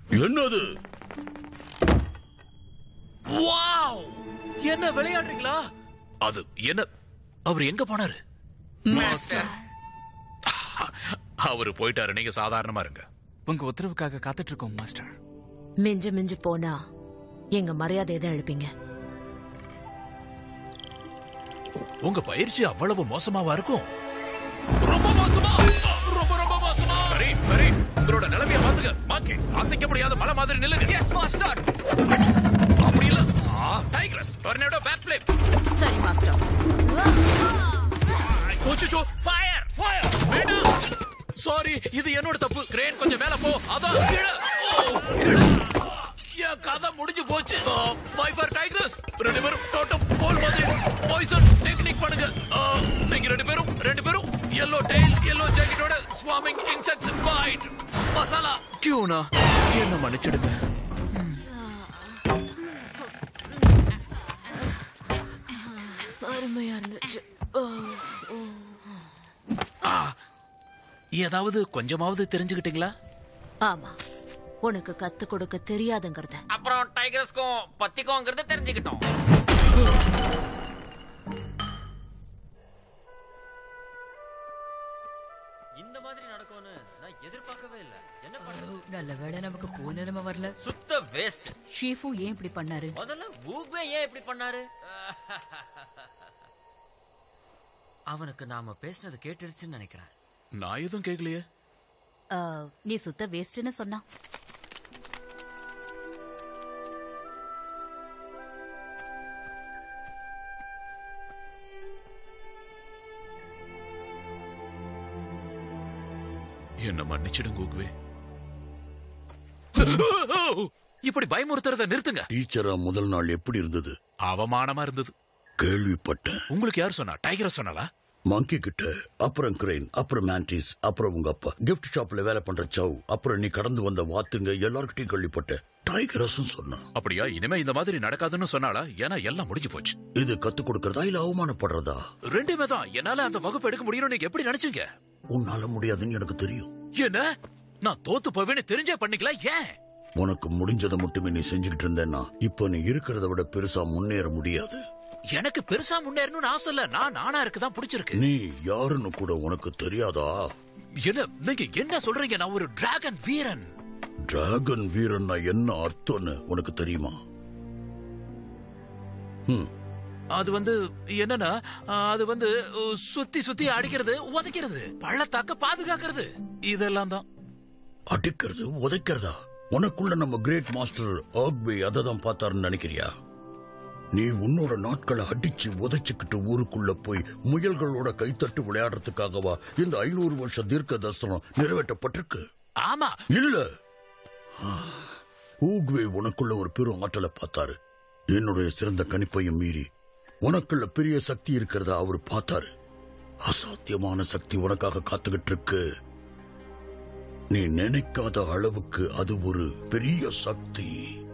என்னது வாவ் என்ன விளையாடுறீங்களா அது என்ன அவர் எங்க போனாரு மாஸ்டர் அவரு போயிட்டாரு நீங்க சாதாரணமா இருங்க உங்க உத்தரவுக்காக காத்துட்டு இருக்கோம் மாஸ்டர் மிஞ்சு மிஞ்சு போனா எங்க மரியாதை தான் எழுப்பீங்க உங்க பயிற்சி அவ்வளவு மோசமாவா இருக்கும் ரொம்ப மோசமா ரொம்ப ரொம்ப மோசமா சரி சரி உங்களோட நிலைமைய மாத்துங்க மாக்கி அசைக்க முடியாத மலை மாதிரி நில்லுங்க எஸ் மாஸ்டர் அப்படி இல்ல டைகரஸ் டொர்னேடோ பேக் ஃபிளிப் சரி மாஸ்டர் ஓச்சுச்சோ ஃபயர் ஃபயர் வேண்டாம் சாரி இது என்னோட தப்பு கிரேன் கொஞ்சம் மேல போ அதான் கீழே ஓ, கீழே. என் கதை முடிஞ்சு போச்சு வைபர் டைகரஸ் ரெண்டு பேரும் டோட்டம் போல் மாதிரி பாய்சன் டெக்னிக் பண்ணுங்க ஆ, நீங்க ரெண்டு பேரும் ரெண்டு பேரும் yellow tail yellow ஜாக்கெட்டோட swarming insect bite masala tuna என்ன மன்னிச்சிடுங்க அருமையா இருந்துச்சு ஏதாவது கொஞ்சமாவது தெரிஞ்சுக்கிட்டீங்களா ஆமா உனக்கு கத்து கொடுக்க தெரியாதுங்கிறத அப்புறம் டைகர்ஸ்க்கும் பத்திக்கோங்கிறத தெரிஞ்சுக்கிட்டோம் இந்த மாதிரி நடக்கும்னு நான் எதிர்பார்க்கவே இல்ல என்ன பண்றது நல்ல வேளை நமக்கு போ நிலைமை வரல சுத்த வேஸ்ட் ஷீஃபு ஏன் இப்படி பண்ணாரு முதல்ல ஊக்வே ஏன் இப்படி பண்ணாரு அவனுக்கு நாம பேசுனது கேட்டுடுச்சுன்னு நினைக்கிறேன் நான் எதுவும் கேட்கலையே ஆ, நீ சுத்த வேஸ்ட்னு சொன்னா என்ன மன்னிச்சிடுங்க ஊக்குவே இப்படி பயமுறுத்துறத நிறுத்துங்க டீச்சரா முதல் நாள் எப்படி இருந்தது அவமானமா இருந்தது கேள்விப்பட்டேன் உங்களுக்கு யார் சொன்னா டைகர் சொன்னாலா மங்கி கிட்ட அப்புறம் கிரெயின் அப்புறம் மேண்டிஸ் அப்புறம் உங்க அப்பா கிஃப்ட் ஷாப்ல வேலை பண்ற சவ் அப்புறம் நீ கடந்து வந்த வாத்துங்க எல்லார்கிட்டயும் கேள்விப்பட்டேன் டைகரஸும் சொன்னான் அப்படியா இனிமே இந்த மாதிரி நடக்காதுன்னு சொன்னாலா ஏன்னா எல்லாம் முடிஞ்சு போச்சு இது கத்து கொடுக்கறதா இல்ல அவமானப்படுறதா ரெண்டுமே தான் என்னால அந்த வகுப்பு எடுக்க முடியும்னு நீங்க எப்படி நினைச்சீங்க உன்னால முடியாதுன்னு எனக்கு தெரியும் என்ன நான் தோத்து போவேன்னு தெரிஞ்சே பண்ணிக்கலாம் ஏன் உனக்கு முடிஞ்சதை மட்டுமே நீ செஞ்சுக்கிட்டு இருந்தேன்னா இப்போ நீ இருக்கிறத விட பெருசா முன்னேற முடியாது எனக்கு பெருசா முன்னேறணும்னு ஆசை இல்ல நான் நானா இருக்குதான் பிடிச்சிருக்கு நீ யாருன்னு கூட உனக்கு தெரியாதா என்ன நீங்க என்ன சொல்றீங்க நான் ஒரு டிராகன் வீரன் டிராகன் வீரன்னா என்ன அர்த்தம்னு உனக்கு தெரியுமா ஹம், அது வந்து என்னன்னா அது வந்து அஹ், சுத்தி சுத்தி அடிக்கிறது உதைக்கிறது பள்ளத்தாக்க பாதுகாக்கிறது இதெல்லாம் தான் அடிக்கிறது உதைக்கிறதா உனக்குள்ள நம்ம கிரேட் மாஸ்டர் ஆக்வே அதை தான் பார்த்தாருன்னு நினைக்கிறியா நீ உன்னோட நாட்களை அடிச்சு உதைச்சுக்கிட்டு ஊருக்குள்ள போய் முயல்களோட கைத்தட்டு விளையாடுறதுக்காகவா இந்த ஐநூறு வருஷ தீர்க்க தரிசனம் நிறைவேற்றப்பட்டிருக்கு ஆமா இல்ல ஊக்வே உனக்குள்ள ஒரு பெரும் ஆற்றலை பார்த்தாரு என்னுடைய சிறந்த கணிப்பையும் மீறி உனக்குள்ள பெரிய சக்தி இருக்கிறத அவர் பார்த்தாரு அசாத்தியமான சக்தி உனக்காக காத்துக்கிட்டு இருக்கு நீ நினைக்காத அளவுக்கு அது ஒரு பெரிய சக்தி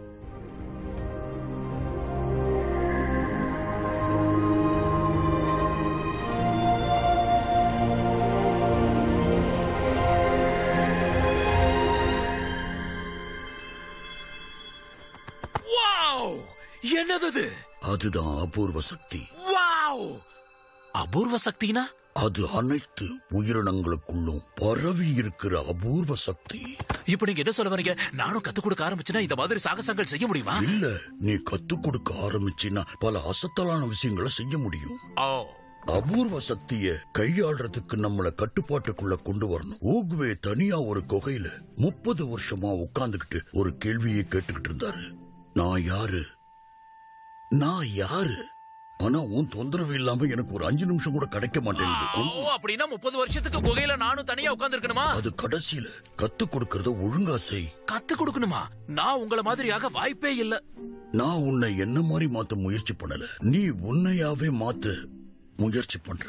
வாவ் என்னது இது அதுதான் அபூர்வ சக்தி வாவ் அபூர்வ சக்தினா அது அனைத்து உயிரினங்களுக்குள்ளும் பரவி இருக்கிற அபூர்வ சக்தி இப்ப நீங்க என்ன சொல்ல வரீங்க நானும் கத்து கொடுக்க ஆரம்பிச்சுன்னா இந்த மாதிரி சாகசங்கள் செய்ய முடியுமா இல்ல நீ கத்துக் கொடுக்க ஆரம்பிச்சின்னா பல அசத்தலான விஷயங்களை செய்ய முடியும் ஓ அபூர்வ சக்திய கையாளுறதுக்கு நம்மள கட்டுப்பாட்டுக்குள்ள கொண்டு வரணும் ஊகுவே தனியா ஒரு குகையில முப்பது வருஷமா உட்கார்ந்துகிட்டு ஒரு கேள்வியை கேட்டுக்கிட்டு இருந்தாரு நான் யாரு நான் யாரு ஆனா உன் தொந்தரவு இல்லாம எனக்கு ஒரு அஞ்சு நிமிஷம் கூட கிடைக்க மாட்டேங்குது ஓ அப்படின்னா முப்பது வருஷத்துக்கு குகையில நானும் தனியா உட்கார்ந்து இருக்கணுமா அது கடைசியில கத்து கொடுக்கறத ஒழுங்கா செய் கத்து கொடுக்கணுமா நான் உங்கள மாதிரியாக வாய்ப்பே இல்ல நான் உன்னை என்ன மாதிரி மாத்த முயற்சி பண்ணல நீ உன்னையாவே மாத்த முயற்சி பண்ற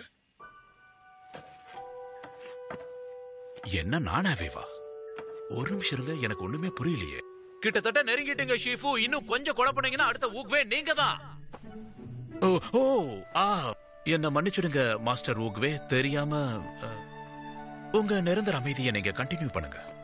என்ன நானாவே வா ஒரு நிமிஷம் இருங்க எனக்கு ஒண்ணுமே புரியலையே கிட்டத்தட்ட நெருங்கிட்டீங்க ஷீஃபு இன்னும் கொஞ்சம் குழப்பினீங்கன்னா அடுத்த ஊக்வே நீங்க தான் ஓ ஓ ஆ என்ன மன்னிச்சிடுங்க மாஸ்டர் ஊக்வே தெரியாம அ, உங்க நிரந்தர அமைதியை நீங்க கண்டினியூ பண்ணுங்க